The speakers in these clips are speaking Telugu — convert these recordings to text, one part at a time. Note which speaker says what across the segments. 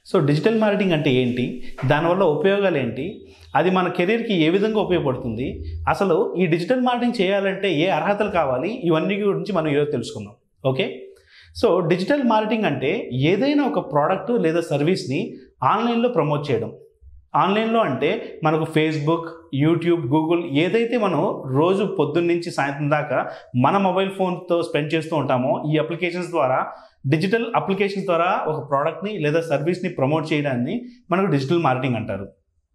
Speaker 1: సో డిజిటల్ మార్కెటింగ్ అంటే ఏంటి దానివల్ల ఉపయోగాలు ఏంటి అది మన కెరీర్కి ఏ విధంగా ఉపయోగపడుతుంది అసలు ఈ డిజిటల్ మార్కెటింగ్ చేయాలంటే ఏ అర్హతలు కావాలి ఇవన్నీ గురించి మనం ఈరోజు తెలుసుకుందాం ఓకే సో డిజిటల్ మార్కెటింగ్ అంటే ఏదైనా ఒక ప్రోడక్ట్ లేదా సర్వీస్ని ఆన్లైన్లో ప్రమోట్ చేయడం ఆన్లైన్లో అంటే మనకు ఫేస్బుక్ యూట్యూబ్ గూగుల్ ఏదైతే మనం రోజు పొద్దున్న నుంచి సాయంత్రం దాకా మన మొబైల్ ఫోన్తో స్పెండ్ చేస్తూ ఉంటామో ఈ అప్లికేషన్స్ ద్వారా డిజిటల్ అప్లికేషన్స్ ద్వారా ఒక ప్రోడక్ట్ని లేదా సర్వీస్ని ప్రమోట్ చేయడాన్ని మనకు డిజిటల్ మార్కెటింగ్ అంటారు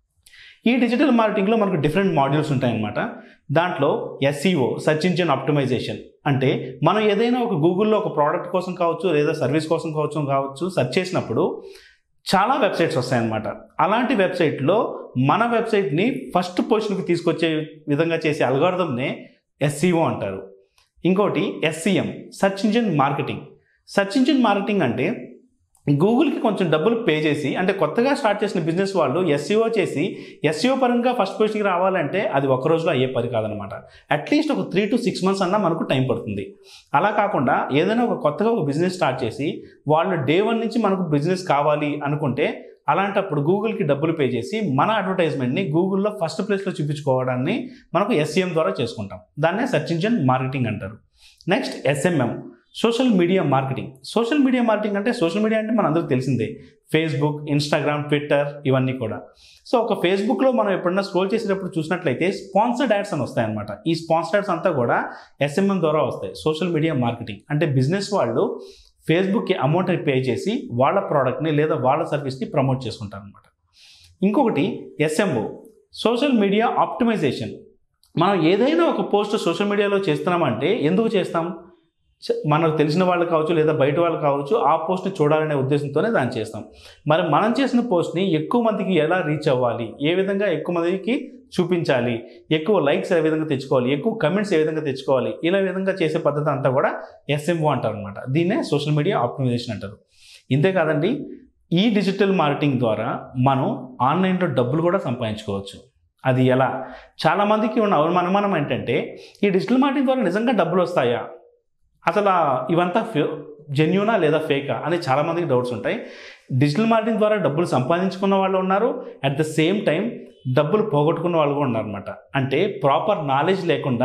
Speaker 1: ఈ డిజిటల్ మార్కెటింగ్లో మనకు డిఫరెంట్ మాడ్యూల్స్ ఉంటాయన్నమాట దాంట్లో ఎస్సీఓ సర్చ్ ఇంజిన్ ఆప్టిమైజేషన్ అంటే మనం ఏదైనా ఒక గూగుల్లో ఒక ప్రోడక్ట్ కోసం కావచ్చు లేదా సర్వీస్ కోసం కావచ్చు కావచ్చు సెర్చ్ చేసినప్పుడు చాలా వెబ్సైట్స్ వస్తాయన్నమాట అలాంటి వెబ్సైట్లో మన వెబ్సైట్ని ఫస్ట్ పొజిషన్కి తీసుకొచ్చే విధంగా చేసే అల్గార్థంనే ఎస్సీఓ అంటారు ఇంకోటి SEM search engine marketing search engine marketing అంటే గూగుల్కి కొంచెం డబ్బులు పే చేసి అంటే కొత్తగా స్టార్ట్ చేసిన బిజినెస్ వాళ్ళు ఎస్సీఓ చేసి ఎస్సీఓ పరంగా ఫస్ట్ పొజిషన్కి రావాలంటే అది ఒక రోజులో అయ్యే పని కాదనమాట అట్లీస్ట్ ఒక త్రీ టు సిక్స్ మంత్స్ అన్నా మనకు టైం పడుతుంది అలా కాకుండా ఏదైనా ఒక కొత్తగా ఒక బిజినెస్ స్టార్ట్ చేసి వాళ్ళు డే వన్ నుంచి మనకు బిజినెస్ కావాలి అనుకుంటే అలాంటప్పుడు గూగుల్కి డబ్బులు పే చేసి మన అడ్వర్టైజ్మెంట్ని గూగుల్లో ఫస్ట్ ప్లేస్లో చూపించుకోవడాన్ని మనకు ఎస్సీఎం ద్వారా చేసుకుంటాం దాన్నే సెర్చ్ ఇంజిన్ మార్కెటింగ్ అంటారు next SMM social media marketing social media marketing అంటే సోషల్ మీడియా అంటే మనందరికీ తెలిసిందే ఫేస్బుక్ ఇన్స్టాగ్రామ్ ట్విట్టర్ ఇవన్నీ కూడా సో ఒక ఫేస్బుక్లో మనం ఎప్పుడన్నా స్క్రోల్ చేసేటప్పుడు చూసినట్లయితే స్పాన్సర్డ్ యాడ్స్ అని వస్తాయన్నమాట ఈ స్పాన్సర్డ్ యాడ్స్ అంతా కూడా ఎస్ఎంఎం ద్వారా వస్తాయి సోషల్ మీడియా మార్కెటింగ్ అంటే బిజినెస్ వాళ్ళు ఫేస్బుక్కి అమౌంట్ పే చేసి వాళ్ళ ప్రోడక్ట్ని లేదా వాళ్ళ సర్వీస్ని ప్రమోట్ చేసుకుంటారు అనమాట ఇంకొకటి ఎస్ఎంఓ సోషల్ మీడియా ఆప్టిమైజేషన్ మనం ఏదైనా ఒక పోస్ట్ సోషల్ మీడియాలో చేస్తున్నామంటే ఎందుకు చేస్తాం చ- మనకు తెలిసిన వాళ్ళు కావచ్చు లేదా బయట వాళ్ళు కావచ్చు ఆ పోస్ట్ని చూడాలనే ఉద్దేశంతోనే దాన్ని చేస్తాం మరి మనం చేసిన పోస్ట్ని ఎక్కువ మందికి ఎలా రీచ్ అవ్వాలి ఏ విధంగా ఎక్కువ మందికి చూపించాలి ఎక్కువ లైక్స్ ఏ విధంగా తెచ్చుకోవాలి ఎక్కువ కమెంట్స్ ఏ విధంగా తెచ్చుకోవాలి ఇలా విధంగా చేసే పద్ధతి అంతా కూడా ఎస్ఎంఓ అంటారు అనమాట దీన్నే సోషల్ మీడియా ఆప్టిమైజేషన్ అంటారు ఇంతే కాదండి ఈ డిజిటల్ మార్కెటింగ్ ద్వారా మనం ఆన్లైన్లో డబ్బులు కూడా సంపాదించుకోవచ్చు అది ఎలా చాలామందికి ఉన్న అనుమానం ఏంటంటే ఈ డిజిటల్ మార్కెటింగ్ ద్వారా నిజంగా డబ్బులు వస్తాయా అసలు ఆ ఇవంతా జెన్యునా లేదా ఫేకా అని చాలామందికి డౌట్స్ ఉంటాయి డిజిటల్ మార్కెటింగ్ ద్వారా డబ్బులు సంపాదించుకున్న వాళ్ళు ఉన్నారు అట్ ద సేమ్ టైం డబ్బులు పోగొట్టుకున్న వాళ్ళు కూడా ఉన్నారన్నమాట అంటే ప్రాపర్ నాలెడ్జ్ లేకుండా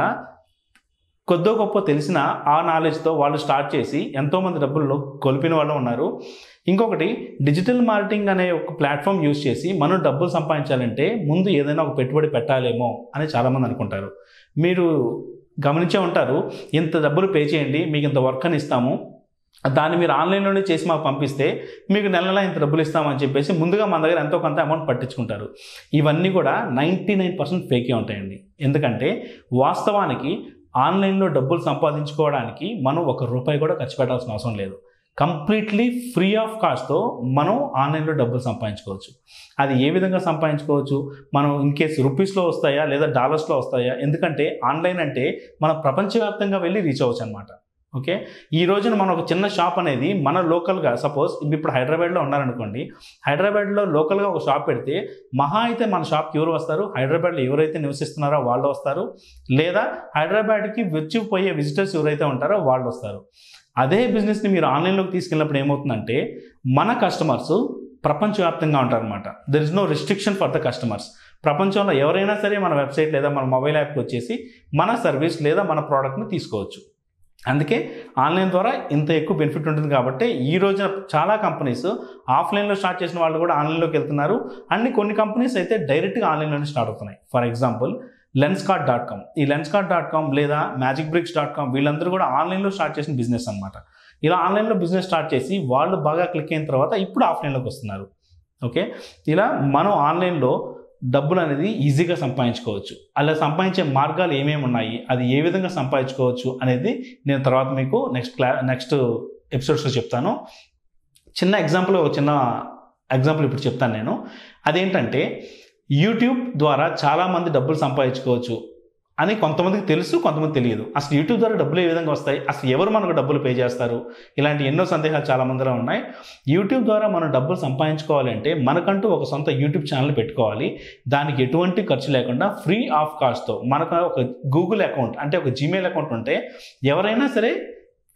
Speaker 1: కొద్దో గొప్ప తెలిసిన ఆ నాలెడ్జ్తో వాళ్ళు స్టార్ట్ చేసి ఎంతోమంది డబ్బుల్లో కొలిపిన వాళ్ళు ఉన్నారు ఇంకొకటి డిజిటల్ మార్కెటింగ్ అనే ఒక ప్లాట్ఫామ్ యూజ్ చేసి మనం డబ్బులు సంపాదించాలంటే ముందు ఏదైనా ఒక పెట్టుబడి పెట్టాలేమో అని చాలామంది అనుకుంటారు మీరు గమనించే ఉంటారు ఇంత డబ్బులు పే చేయండి మీకు ఇంత వర్క్ అని ఇస్తాము దాన్ని మీరు ఆన్లైన్లోనే చేసి మాకు పంపిస్తే మీకు నెల నెల ఇంత డబ్బులు ఇస్తామని చెప్పేసి ముందుగా మన దగ్గర ఎంతో కొంత అమౌంట్ పట్టించుకుంటారు ఇవన్నీ కూడా నైంటీ నైన్ పర్సెంట్ ఫేకే ఉంటాయండి ఎందుకంటే వాస్తవానికి ఆన్లైన్లో డబ్బులు సంపాదించుకోవడానికి మనం ఒక రూపాయి కూడా ఖర్చు పెట్టాల్సిన అవసరం లేదు కంప్లీట్లీ ఫ్రీ ఆఫ్ కాస్ట్తో మనం ఆన్లైన్లో డబ్బులు సంపాదించుకోవచ్చు అది ఏ విధంగా సంపాదించుకోవచ్చు మనం ఇన్ కేస్ రూపీస్లో వస్తాయా లేదా డాలర్స్లో వస్తాయా ఎందుకంటే ఆన్లైన్ అంటే మనం ప్రపంచవ్యాప్తంగా వెళ్ళి రీచ్ అవ్వచ్చు అనమాట ఓకే ఈ రోజున మనం ఒక చిన్న షాప్ అనేది మన లోకల్గా సపోజ్ ఇప్పుడు హైదరాబాద్లో ఉన్నారనుకోండి హైదరాబాద్లో లోకల్గా ఒక షాప్ పెడితే మహా అయితే మన షాప్కి ఎవరు వస్తారు హైదరాబాద్లో ఎవరైతే నివసిస్తున్నారో వాళ్ళు వస్తారు లేదా హైదరాబాద్కి వచ్చిపోయే విజిటర్స్ ఎవరైతే ఉంటారో వాళ్ళు వస్తారు అదే బిజినెస్ని మీరు ఆన్లైన్లోకి తీసుకెళ్ళినప్పుడు ఏమవుతుందంటే మన కస్టమర్స్ ప్రపంచవ్యాప్తంగా ఉంటారనమాట there is no restriction for the customers ప్రపంచంలో ఎవరైనా సరే మన వెబ్సైట్ లేదా మన మొబైల్ యాప్కి వచ్చేసి మన సర్వీస్ లేదా మన ప్రోడక్ట్ని తీసుకోవచ్చు అందుకే ఆన్లైన్ ద్వారా ఇంత ఎక్కువ బెనిఫిట్ ఉంటుంది కాబట్టి ఈ రోజున చాలా కంపెనీస్ ఆఫ్లైన్లో స్టార్ట్ చేసిన వాళ్ళు కూడా ఆన్లైన్లోకి వెళ్తున్నారు అన్ని కొన్ని కంపెనీస్ అయితే డైరెక్ట్గా ఆన్లైన్లోనే స్టార్ట్ అవుతున్నాయి for example Lenskart dot com ఈ లెన్స్ కార్డ్ డాట్ కామ్ లేదా మ్యాజిక్ బ్రిక్స్ డాట్ కామ్ వీళ్ళందరూ కూడా ఆన్లైన్లో స్టార్ట్ చేసిన బిజినెస్ అనమాట ఇలా ఆన్లైన్లో బిజినెస్ స్టార్ట్ చేసి వాళ్ళు బాగా క్లిక్ అయిన తర్వాత ఇప్పుడు ఆఫ్లైన్లోకి వస్తున్నారు ఓకే ఇలా మనం ఆన్లైన్లో డబ్బులు అనేది ఈజీగా సంపాదించుకోవచ్చు అలా సంపాదించే మార్గాలు ఏమేమి ఉన్నాయి అది ఏ విధంగా సంపాదించుకోవచ్చు అనేది నేను తర్వాత మీకు నెక్స్ట్ క్లా నెక్స్ట్ ఎపిసోడ్స్లో చెప్తాను చిన్న ఎగ్జాంపుల్ ఒక చిన్న ఎగ్జాంపుల్ ఇప్పుడు చెప్తాను నేను అదేంటంటే యూట్యూబ్ ద్వారా చాలామంది డబ్బులు సంపాదించుకోవచ్చు అని కొంతమందికి తెలుసు కొంతమంది తెలియదు అసలు యూట్యూబ్ ద్వారా డబ్బులు ఏ విధంగా వస్తాయి అసలు ఎవరు మనకు డబ్బులు పే చేస్తారు ఇలాంటి ఎన్నో సందేహాలు చాలా మందిలో ఉన్నాయి యూట్యూబ్ ద్వారా మనం డబ్బులు సంపాదించుకోవాలంటే మనకంటూ ఒక సొంత యూట్యూబ్ ఛానల్ పెట్టుకోవాలి దానికి ఎటువంటి ఖర్చు లేకుండా ఫ్రీ ఆఫ్ కాస్ట్తో మనకు ఒక గూగుల్ అకౌంట్ అంటే ఒక జీమెయిల్ అకౌంట్ ఉంటే ఎవరైనా సరే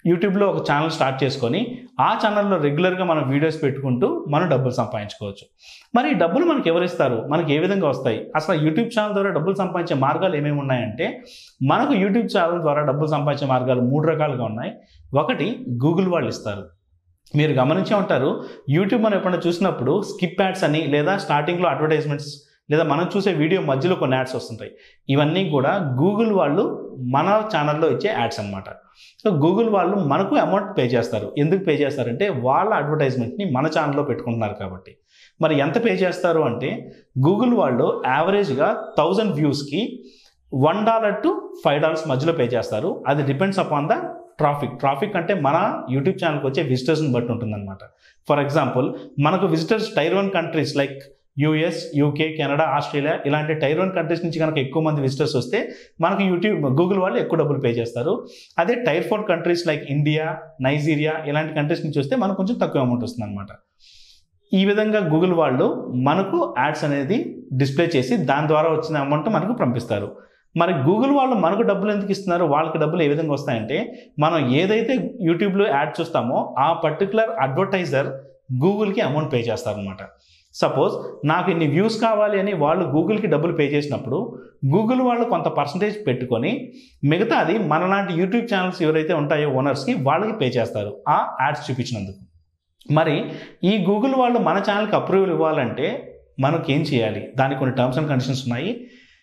Speaker 1: యూట్యూబ్లో ఒక ఛానల్ స్టార్ట్ చేసుకొని ఆ ఛానల్లో రెగ్యులర్గా మనం వీడియోస్ పెట్టుకుంటూ మనం డబ్బులు సంపాదించుకోవచ్చు మరి ఈ డబ్బులు మనకి ఎవరు ఇస్తారు మనకి ఏ విధంగా వస్తాయి అసలు యూట్యూబ్ ఛానల్ ద్వారా డబ్బులు సంపాదించే మార్గాలు ఏమేమి ఉన్నాయంటే మనకు యూట్యూబ్ ఛానల్ ద్వారా డబ్బులు సంపాదించే మార్గాలు మూడు రకాలుగా ఉన్నాయి ఒకటి గూగుల్ వాళ్ళు ఇస్తారు మీరు గమనించే ఉంటారు యూట్యూబ్ మనం ఎప్పుడైనా చూసినప్పుడు స్కిప్ యాడ్స్ అని లేదా స్టార్టింగ్లో అడ్వర్టైజ్మెంట్స్ లేదా మనం చూసే వీడియో మధ్యలో కొన్ని యాడ్స్ వస్తుంటాయి ఇవన్నీ కూడా గూగుల్ వాళ్ళు మన ఛానల్లో ఇచ్చే యాడ్స్ అనమాట సో గూగుల్ వాళ్ళు మనకు అమౌంట్ పే చేస్తారు ఎందుకు పే చేస్తారంటే వాళ్ళ అడ్వర్టైజ్మెంట్ని మన ఛానల్లో పెట్టుకుంటున్నారు కాబట్టి మరి ఎంత పే చేస్తారు అంటే గూగుల్ వాళ్ళు యావరేజ్గా థౌజండ్ వ్యూస్కి one dollar to five dollars మధ్యలో పే చేస్తారు అది depends upon the traffic traffic అంటే మన యూట్యూబ్ ఛానల్కి వచ్చే విజిటర్స్ని బట్టి ఉంటుందన్నమాట ఫర్ ఎగ్జాంపుల్ మనకు visitors tier one countries like US UK Canada Australia ఇలాంటి టైర్ వన్ కంట్రీస్ నుంచి కనుక ఎక్కువ మంది విజిటర్స్ వస్తే మనకు యూట్యూబ్ గూగుల్ వాళ్ళు ఎక్కువ డబ్బులు పే చేస్తారు అదే tier four countries like India Nigeria ఇలాంటి కంట్రీస్ నుంచి వస్తే మనకు కొంచెం తక్కువ అమౌంట్ వస్తుంది అనమాట ఈ విధంగా గూగుల్ వాళ్ళు మనకు యాడ్స్ అనేది డిస్ప్లే చేసి దాని ద్వారా వచ్చిన అమౌంట్ మనకు పంపిస్తారు మరి గూగుల్ వాళ్ళు మనకు డబ్బులు ఎందుకు ఇస్తున్నారు వాళ్ళకి డబ్బులు ఏ విధంగా వస్తాయంటే మనం ఏదైతే యూట్యూబ్లో యాడ్ చూస్తామో ఆ పర్టికులర్ అడ్వర్టైజర్ గూగుల్కి అమౌంట్ పే చేస్తారనమాట సపోజ్ నాకు ఇన్ని వ్యూస్ కావాలి అని వాళ్ళు గూగుల్కి డబ్బులు పే చేసినప్పుడు గూగుల్ వాళ్ళు కొంత పర్సంటేజ్ పెట్టుకొని మిగతాది మనలాంటి యూట్యూబ్ ఛానల్స్ ఎవరైతే ఉంటాయో ఓనర్స్కి వాళ్ళకి పే చేస్తారు ఆ యాడ్స్ చూపించినందుకు మరి ఈ గూగుల్ వాళ్ళు మన ఛానల్కి అప్రూవల్ ఇవ్వాలంటే మనకి ఏం చేయాలి దానికి కొన్ని టర్మ్స్ అండ్ కండిషన్స్ ఉన్నాయి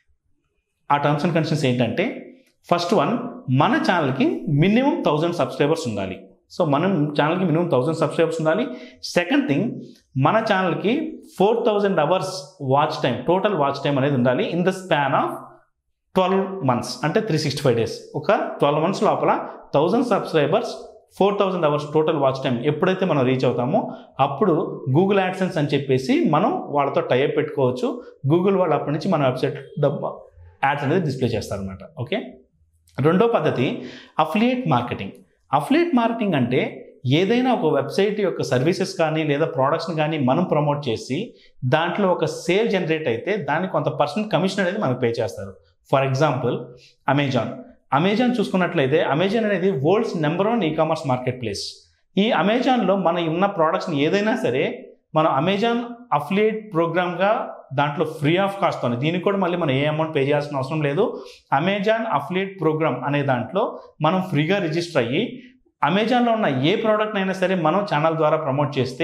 Speaker 1: ఆ టర్మ్స్ అండ్ కండిషన్స్ ఏంటంటే ఫస్ట్ వన్ మన ఛానల్కి మినిమం థౌజండ్ సబ్స్క్రైబర్స్ ఉండాలి సో మనం ఛానల్కి మినిమం థౌజండ్ సబ్స్క్రైబర్స్ ఉండాలి సెకండ్ థింగ్ మన ఛానల్కి four thousand hours watch time total watch time అనేది ఉండాలి in the span of twelve months అంటే త్రీ సిక్స్టీ ఫైవ్ డేస్ ఒక ట్వెల్వ్ మంత్స్ లోపల thousand subscribers four thousand hours total watch time ఎప్పుడైతే మనం రీచ్ అవుతామో అప్పుడు గూగుల్ యాడ్సెన్స్ అని చెప్పేసి మనం వాళ్ళతో టైప్ పెట్టుకోవచ్చు గూగుల్ వాళ్ళు అప్పటి నుంచి మన వెబ్సైట్ డబ్బా యాడ్స్ అనేది డిస్ప్లే చేస్తారనమాట ఓకే రెండో పద్ధతి అఫిలియేట్ మార్కెటింగ్ అఫిలియేట్ మార్కెటింగ్ అంటే ఏదైనా ఒక వెబ్సైట్ యొక్క సర్వీసెస్ కానీ లేదా ప్రోడక్ట్స్ని కానీ మనం ప్రమోట్ చేసి దాంట్లో ఒక సేల్ జనరేట్ అయితే దానికి కొంత పర్సెంట్ కమిషన్ అనేది మనకు పే చేస్తారు ఫర్ ఎగ్జాంపుల్ అమెజాన్ అమెజాన్ చూసుకున్నట్లయితే అమెజాన్ అనేది world's number one e commerce marketplace ఈ అమెజాన్లో మన ఉన్న ప్రోడక్ట్స్ని ఏదైనా సరే మనం అమెజాన్ అఫిలియేట్ ప్రోగ్రామ్గా దాంట్లో ఫ్రీ ఆఫ్ కాస్ట్ ఉంది దీనికి కూడా మళ్ళీ మనం ఏ అమౌంట్ పే చేయాల్సిన అవసరం లేదు అమెజాన్ అఫిలియేట్ ప్రోగ్రామ్ అనే దాంట్లో మనం ఫ్రీగా రిజిస్టర్ అయ్యి అమెజాన్లో ఉన్న ఏ ప్రోడక్ట్ అయినా సరే మనం ఛానల్ ద్వారా ప్రమోట్ చేస్తే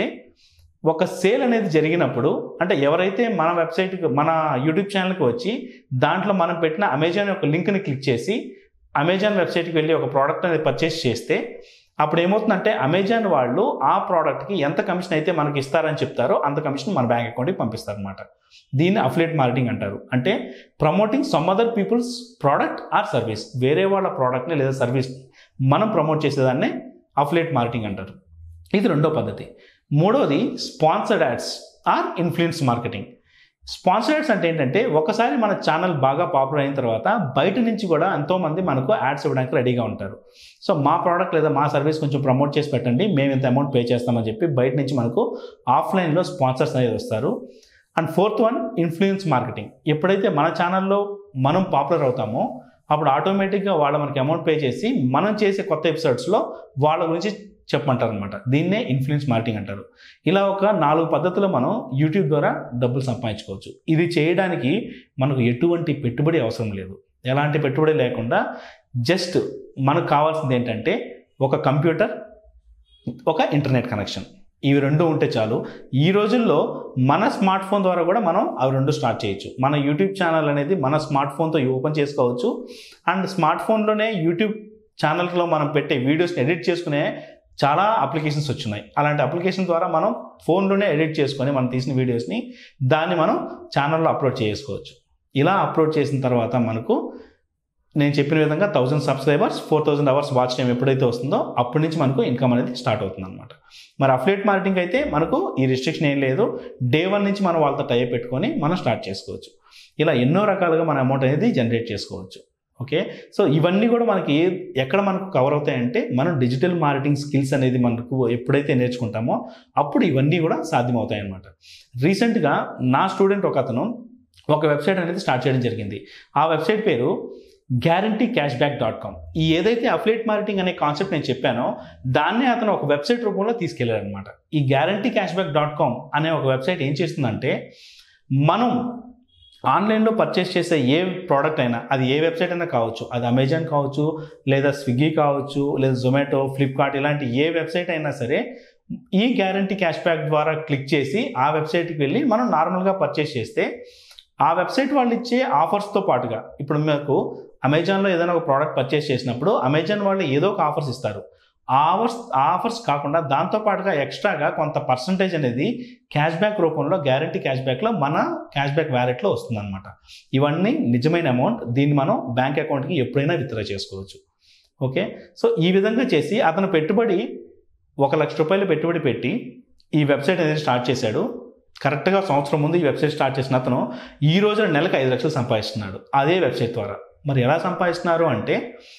Speaker 1: ఒక సేల్ అనేది జరిగినప్పుడు అంటే ఎవరైతే మన వెబ్సైట్కి మన యూట్యూబ్ ఛానల్కి వచ్చి దాంట్లో మనం పెట్టిన అమెజాన్ యొక్క లింక్ని క్లిక్ చేసి అమెజాన్ వెబ్సైట్కి వెళ్ళి ఒక ప్రోడక్ట్ అనేది పర్చేస్ చేస్తే అప్పుడు ఏమవుతుందంటే అమెజాన్ వాళ్ళు ఆ ప్రోడక్ట్కి ఎంత కమిషన్ అయితే మనకి ఇస్తారని చెప్తారో అంత కమిషన్ మన బ్యాంక్ అకౌంట్కి పంపిస్తారనమాట దీన్ని అఫిలేట్ మార్కెటింగ్ అంటారు అంటే promoting some other people's product or service వేరే వాళ్ళ ప్రోడక్ట్ని లేదా సర్వీస్ని మనం ప్రమోట్ చేసేదాన్నే అఫిలేట్ మార్కెటింగ్ అంటారు ఇది రెండో పద్ధతి మూడోది sponsored ads or influence marketing sponsored ads అంటే ఏంటంటే ఒకసారి మన ఛానల్ బాగా పాపులర్ అయిన తర్వాత బయట నుంచి కూడా ఎంతోమంది మనకు యాడ్స్ ఇవ్వడానికి రెడీగా ఉంటారు సో మా ప్రోడక్ట్ లేదా మా సర్వీస్ కొంచెం ప్రమోట్ చేసి పెట్టండి మేము ఇంత అమౌంట్ పే చేస్తామని చెప్పి బయట నుంచి మనకు ఆఫ్లైన్లో స్పాన్సర్స్ అనేది వస్తారు and fourth one influence marketing ఎప్పుడైతే మన ఛానల్లో మనం పాపులర్ అవుతామో అప్పుడు ఆటోమేటిక్గా వాళ్ళు మనకి అమౌంట్ పే చేసి మనం చేసే కొత్త ఎపిసోడ్స్లో వాళ్ళ గురించి చెప్పమంటారు అనమాట దీన్నే ఇన్ఫ్లుయెన్స్ మార్కెటింగ్ అంటారు ఇలా ఒక నాలుగు పద్ధతులు మనం యూట్యూబ్ ద్వారా డబ్బులు సంపాదించుకోవచ్చు ఇది చేయడానికి మనకు ఎటువంటి పెట్టుబడి అవసరం లేదు ఎలాంటి పెట్టుబడి లేకుండా జస్ట్ మనకు కావాల్సింది ఏంటంటే ఒక కంప్యూటర్ ఒక ఇంటర్నెట్ కనెక్షన్ ఇవి రెండు ఉంటే చాలు ఈ రోజుల్లో మన స్మార్ట్ ఫోన్ ద్వారా కూడా మనం అవి రెండు స్టార్ట్ చేయొచ్చు మన యూట్యూబ్ ఛానల్ అనేది మన స్మార్ట్ ఫోన్తో ఓపెన్ చేసుకోవచ్చు అండ్ స్మార్ట్ ఫోన్లోనే యూట్యూబ్ ఛానల్లో మనం పెట్టే వీడియోస్ని ఎడిట్ చేసుకునే చాలా అప్లికేషన్స్ వచ్చినాయి అలాంటి అప్లికేషన్ ద్వారా మనం ఫోన్లోనే ఎడిట్ చేసుకొని మనం తీసిన వీడియోస్ని దాన్ని మనం ఛానల్లో అప్లోడ్ చేసుకోవచ్చు ఇలా అప్లోడ్ చేసిన తర్వాత మనకు నేను చెప్పిన విధంగా thousand subscribers four thousand hours watch time ఎప్పుడైతే వస్తుందో అప్పటి నుంచి మనకు ఇన్కమ్ అనేది స్టార్ట్ అవుతుంది అనమాట మరి అఫ్లేట్ మార్కెటింగ్ అయితే మనకు ఈ రిస్ట్రిక్షన్ ఏం లేదు డే వన్ నుంచి మనం వాళ్ళతో టైప్ పెట్టుకొని మనం స్టార్ట్ చేసుకోవచ్చు ఇలా ఎన్నో రకాలుగా మన అమౌంట్ అనేది జనరేట్ చేసుకోవచ్చు ఓకే సో ఇవన్నీ కూడా మనకి ఏ ఎక్కడ మనకు కవర్ అవుతాయంటే మనం డిజిటల్ మార్కెటింగ్ స్కిల్స్ అనేది మనకు ఎప్పుడైతే నేర్చుకుంటామో అప్పుడు ఇవన్నీ కూడా సాధ్యమవుతాయి అన్నమాట రీసెంట్గా నా స్టూడెంట్ ఒక అతను ఒక వెబ్సైట్ అనేది స్టార్ట్ చేయడం జరిగింది ఆ వెబ్సైట్ పేరు guarantee cash back dot com ఈ ఏదైతే అఫిలేట్ మార్కెటింగ్ అనే కాన్సెప్ట్ నేను చెప్పానో దాన్నే అతను ఒక వెబ్సైట్ రూపంలో తీసుకెళ్లారు అనమాట ఈ guarantee cash back dot com అనే ఒక వెబ్సైట్ ఏం చేస్తుందంటే మనం ఆన్లైన్లో పర్చేస్ చేసే ఏ ప్రోడక్ట్ అయినా అది ఏ వెబ్సైట్ అయినా కావచ్చు అది అమెజాన్ కావచ్చు లేదా స్విగ్గీ కావచ్చు లేదా జొమాటో ఫ్లిప్కార్ట్ ఇలాంటి ఏ వెబ్సైట్ అయినా సరే ఈ గ్యారంటీ క్యాష్ బ్యాక్ ద్వారా క్లిక్ చేసి ఆ వెబ్సైట్కి వెళ్ళి మనం నార్మల్గా పర్చేస్ చేస్తే ఆ వెబ్సైట్ వాళ్ళు ఇచ్చే ఆఫర్స్తో పాటుగా ఇప్పుడు మీకు అమెజాన్లో ఏదైనా ఒక ప్రోడక్ట్ పర్చేస్ చేసినప్పుడు అమెజాన్ వాళ్ళు ఏదో ఒక ఆఫర్స్ ఇస్తారు ఆ ఆఫర్స్ ఆ ఆఫర్స్ కాకుండా దాంతో పాటుగా ఎక్స్ట్రాగా కొంత పర్సంటేజ్ అనేది క్యాష్ బ్యాక్ రూపంలో గ్యారంటీ క్యాష్ బ్యాక్లో మన క్యాష్ బ్యాక్ వ్యాలెట్లో వస్తుందన్నమాట ఇవన్నీ నిజమైన అమౌంట్ దీన్ని మనం బ్యాంక్ అకౌంట్కి ఎప్పుడైనా విత్డ్రా చేసుకోవచ్చు ఓకే సో ఈ విధంగా చేసి అతను పెట్టుబడి ఒక లక్ష రూపాయలు పెట్టుబడి పెట్టి ఈ వెబ్సైట్ అనేది స్టార్ట్ చేశాడు కరెక్ట్గా సంవత్సరం ముందు ఈ వెబ్సైట్ స్టార్ట్ చేసిన అతను ఈ రోజున నెలకు ఐదు లక్షలు సంపాదిస్తున్నాడు అదే వెబ్సైట్ ద్వారా మరి ఎలా సంపాదిస్తున్నారు అంటే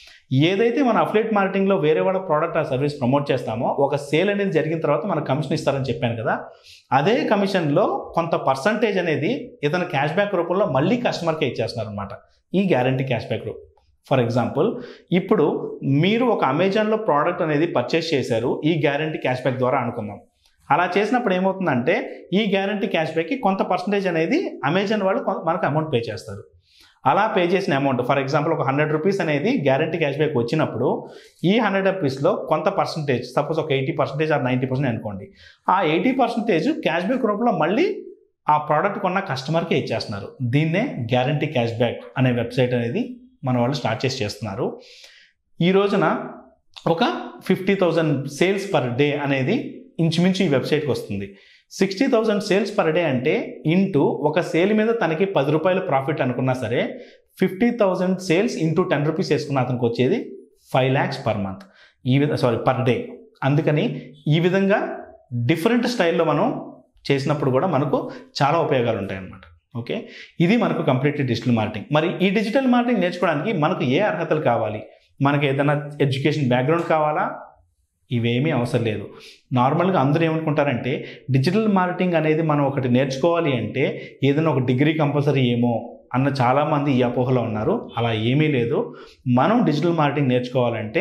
Speaker 1: ఏదైతే మన అఫ్లేట్ మార్కెటింగ్లో వేరే వాళ్ళ ప్రోడక్ట్ ఆ సర్వీస్ ప్రమోట్ చేస్తామో ఒక సేల్ అనేది జరిగిన తర్వాత మనకు కమిషన్ ఇస్తారని చెప్పాను కదా అదే కమిషన్లో కొంత పర్సంటేజ్ అనేది ఇతను క్యాష్ బ్యాక్ రూపంలో మళ్ళీ కస్టమర్కే ఇచ్చేస్తున్నారు అనమాట ఈ గ్యారంటీ క్యాష్ బ్యాక్ రూపం ఫర్ ఎగ్జాంపుల్ ఇప్పుడు మీరు ఒక అమెజాన్లో ప్రోడక్ట్ అనేది పర్చేస్ చేశారు ఈ గ్యారంటీ క్యాష్ బ్యాక్ ద్వారా అనుకుందాం అలా చేసినప్పుడు ఏమవుతుందంటే ఈ గ్యారంటీ క్యాష్ బ్యాక్కి కొంత పర్సంటేజ్ అనేది అమెజాన్ వాళ్ళు కొ- మనకు అమౌంట్ పే చేస్తారు అలా పే చేసిన అమౌంట్ ఫర్ ఎగ్జాంపుల్ ఒక హండ్రెడ్ రూపీస్ అనేది గ్యారంటీ క్యాష్ బ్యాక్ వచ్చినప్పుడు ఈ హండ్రెడ్ రూపీస్లో కొంత పర్సంటేజ్ సపోజ్ ఒక eighty percentage or ninety percent అనుకోండి ఆ ఎయిటీ పర్సెంటేజ్ క్యాష్ బ్యాక్ రూపంలో మళ్ళీ ఆ ప్రోడక్ట్ కొన్న కస్టమర్కే ఇచ్చేస్తున్నారు దీన్నే గ్యారంటీ క్యాష్ బ్యాక్ అనే వెబ్సైట్ అనేది మన వాళ్ళు స్టార్ట్ చేసి చేస్తున్నారు ఈ రోజున ఒక fifty thousand sales per day అనేది ఇంచుమించు ఈ వెబ్సైట్కి వస్తుంది sixty thousand sales per day అంటే ఇంటూ ఒక సేల్ మీద తనకి పది రూపాయలు ప్రాఫిట్ అనుకున్నా సరే fifty thousand sales into ten rupees వేసుకున్న అతనికి వచ్చేది ఫైవ్ ల్యాక్స్ పర్ మంత్ ఈ విధంగా సారీ పర్ డే అందుకని ఈ విధంగా డిఫరెంట్ స్టైల్లో మనం చేసినప్పుడు కూడా మనకు చాలా ఉపయోగాలు ఉంటాయి అన్నమాట ఓకే ఇది మనకు కంప్లీట్ డిజిటల్ మార్కెటింగ్ మరి ఈ డిజిటల్ మార్కెటింగ్ నేర్చుకోవడానికి మనకు ఏ అర్హతలు కావాలి మనకు ఏదైనా ఎడ్యుకేషన్ బ్యాక్గ్రౌండ్ కావాలా ఇవేమీ అవసరం లేదు నార్మల్గా అందరూ ఏమనుకుంటారంటే డిజిటల్ మార్కెటింగ్ అనేది మనం ఒకటి నేర్చుకోవాలి అంటే ఏదైనా ఒక డిగ్రీ కంపల్సరీ ఏమో అన్న చాలామంది ఈ అపోహలో ఉన్నారు అలా ఏమీ లేదు మనం డిజిటల్ మార్కెటింగ్ నేర్చుకోవాలంటే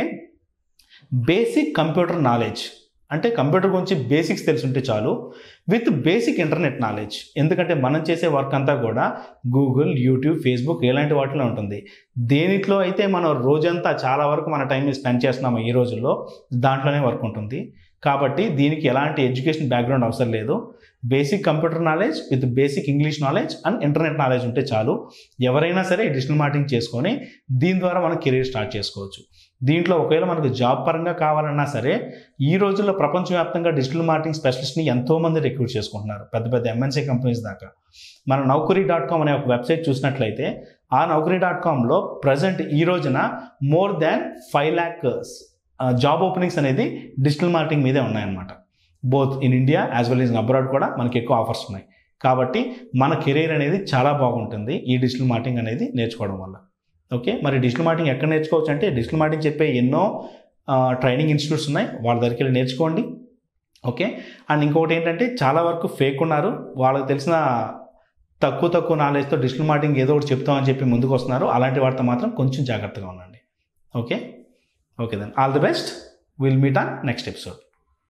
Speaker 1: బేసిక్ కంప్యూటర్ నాలెడ్జ్ అంటే కంప్యూటర్ గురించి బేసిక్స్ తెలుసుంటే చాలు విత్ బేసిక్ ఇంటర్నెట్ నాలెడ్జ్ ఎందుకంటే మనం చేసే వర్క్ అంతా కూడా గూగుల్ యూట్యూబ్ ఫేస్బుక్ ఇలాంటి వాటిలో ఉంటుంది దేనిట్లో అయితే మనం రోజంతా చాలా వరకు మన టైం స్పెండ్ చేస్తున్నాము ఈ రోజుల్లో దాంట్లోనే వర్క్ ఉంటుంది కాబట్టి దీనికి ఎలాంటి ఎడ్యుకేషన్ బ్యాక్గ్రౌండ్ అవసరం లేదు basic computer knowledge with basic English knowledge and internet knowledge ఉంటే చాలు ఎవరైనా సరే డిజిటల్ మార్కెటింగ్ చేసుకొని దీని ద్వారా మనం కెరీర్ స్టార్ట్ చేసుకోవచ్చు దీంట్లో ఒకవేళ మనకు జాబ్ పరంగా కావాలన్నా సరే ఈ రోజుల్లో ప్రపంచవ్యాప్తంగా డిజిటల్ మార్కెటింగ్ స్పెషలిస్ట్ని ఎంతోమంది రిక్రూట్ చేసుకుంటున్నారు పెద్ద పెద్ద ఎంఎన్సీ కంపెనీస్ దాకా మన నౌకరీ డాట్ కామ్ అనే ఒక వెబ్సైట్ చూసినట్లయితే ఆ నౌకరీ డాట్ కామ్లో ప్రజెంట్ ఈ రోజున more than five lakh job openings అనేది డిజిటల్ మార్కెటింగ్ మీదే ఉన్నాయన్నమాట both in India as well in abroad కూడా మనకి ఎక్కువ ఆఫర్స్ ఉన్నాయి కాబట్టి మన కెరీర్ అనేది చాలా బాగుంటుంది ఈ డిజిటల్ మార్కెటింగ్ అనేది నేర్చుకోవడం వల్ల ఓకే మరి డిజిటల్ మార్కెటింగ్ ఎక్కడ నేర్చుకోవచ్చు అంటే డిజిటల్ మార్కెటింగ్ చెప్పే ఎన్నో ట్రైనింగ్ ఇన్స్టిట్యూట్స్ ఉన్నాయి వాళ్ళ దగ్గరికి వెళ్ళి నేర్చుకోండి ఓకే అండ్ ఇంకొకటి ఏంటంటే చాలా వరకు ఫేక్ ఉన్నారు వాళ్ళకి తెలిసిన తక్కువ తక్కువ నాలెడ్జ్తో డిజిటల్ మార్కెటింగ్ ఏదో ఒకటి చెప్తామని చెప్పి ముందుకు వస్తున్నారు అలాంటి వాటితో మాత్రం కొంచెం జాగ్రత్తగా ఉండండి okay okay then all the best will meet on next episode